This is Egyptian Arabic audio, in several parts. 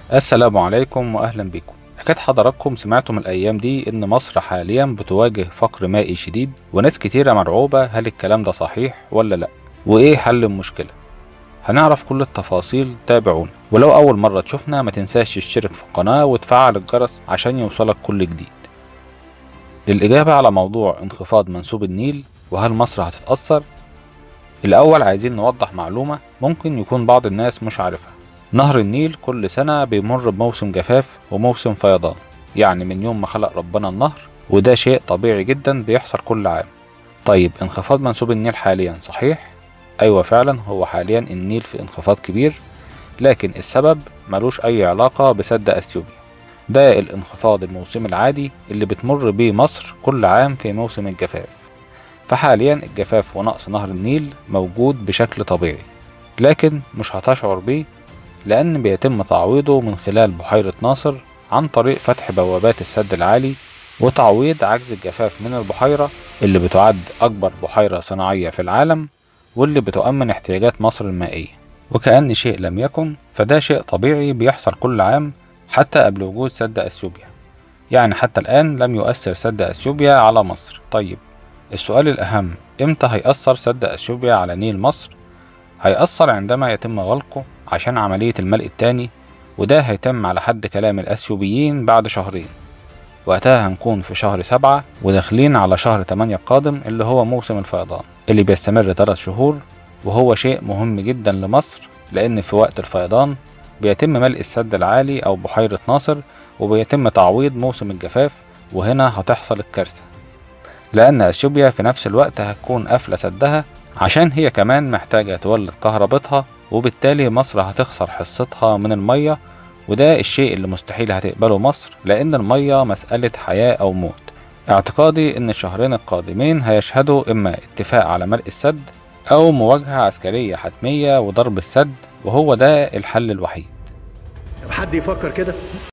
السلام عليكم واهلا بكم اكيد حضراتكم سمعتم الايام دي ان مصر حاليا بتواجه فقر مائي شديد وناس كتيرة مرعوبة هل الكلام ده صحيح ولا لا وايه حل المشكلة هنعرف كل التفاصيل تابعونا ولو اول مرة تشوفنا ما تنساش تشترك في القناة وتفعل الجرس عشان يوصلك كل جديد للاجابة على موضوع انخفاض منسوب النيل وهل مصر هتتأثر الاول عايزين نوضح معلومة ممكن يكون بعض الناس مش عارفها نهر النيل كل سنة بيمر بموسم جفاف وموسم فيضان يعني من يوم ما خلق ربنا النهر وده شيء طبيعي جدا بيحصل كل عام طيب انخفاض منسوب النيل حاليا صحيح؟ أيوة فعلا هو حاليا النيل في انخفاض كبير لكن السبب ملوش أي علاقة بسد أثيوبيا ده الانخفاض الموسمي العادي اللي بتمر بيه مصر كل عام في موسم الجفاف فحاليا الجفاف ونقص نهر النيل موجود بشكل طبيعي لكن مش هتشعر بيه لأن بيتم تعويضه من خلال بحيرة ناصر عن طريق فتح بوابات السد العالي وتعويض عجز الجفاف من البحيرة اللي بتعد أكبر بحيرة صناعية في العالم واللي بتؤمن احتياجات مصر المائية وكأن شيء لم يكن فده شيء طبيعي بيحصل كل عام حتى قبل وجود سد أثيوبيا يعني حتى الآن لم يؤثر سد أثيوبيا على مصر طيب السؤال الأهم إمتى هيأثر سد أثيوبيا على نيل مصر؟ هيأثر عندما يتم غلقه عشان عملية الملء التاني وده هيتم على حد كلام الأثيوبيين بعد شهرين وقتها هنكون في شهر سبعة وداخلين على شهر تمانية القادم اللي هو موسم الفيضان اللي بيستمر تلات شهور وهو شيء مهم جدا لمصر لأن في وقت الفيضان بيتم ملء السد العالي أو بحيرة ناصر وبيتم تعويض موسم الجفاف وهنا هتحصل الكارثة لأن أثيوبيا في نفس الوقت هتكون قافلة سدها عشان هي كمان محتاجة تولد كهربتها وبالتالي مصر هتخسر حصتها من المية وده الشيء اللي مستحيل هتقبله مصر لأن المية مسألة حياة أو موت اعتقادي إن الشهرين القادمين هيشهدوا إما اتفاق على ملء السد أو مواجهة عسكرية حتمية وضرب السد وهو ده الحل الوحيد حد يفكر كده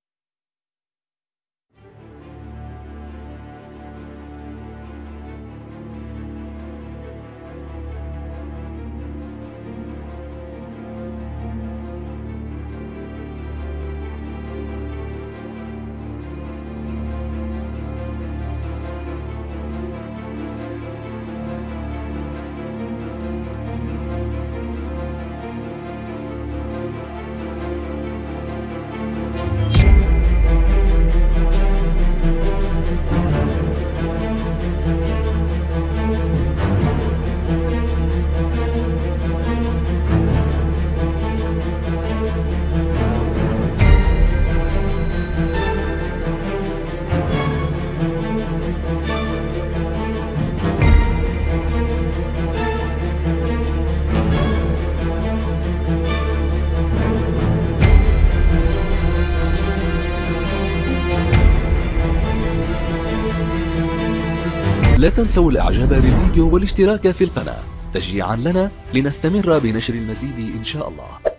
لا تنسوا الاعجاب بالفيديو والاشتراك في القناة تشجيعا لنا لنستمر بنشر المزيد ان شاء الله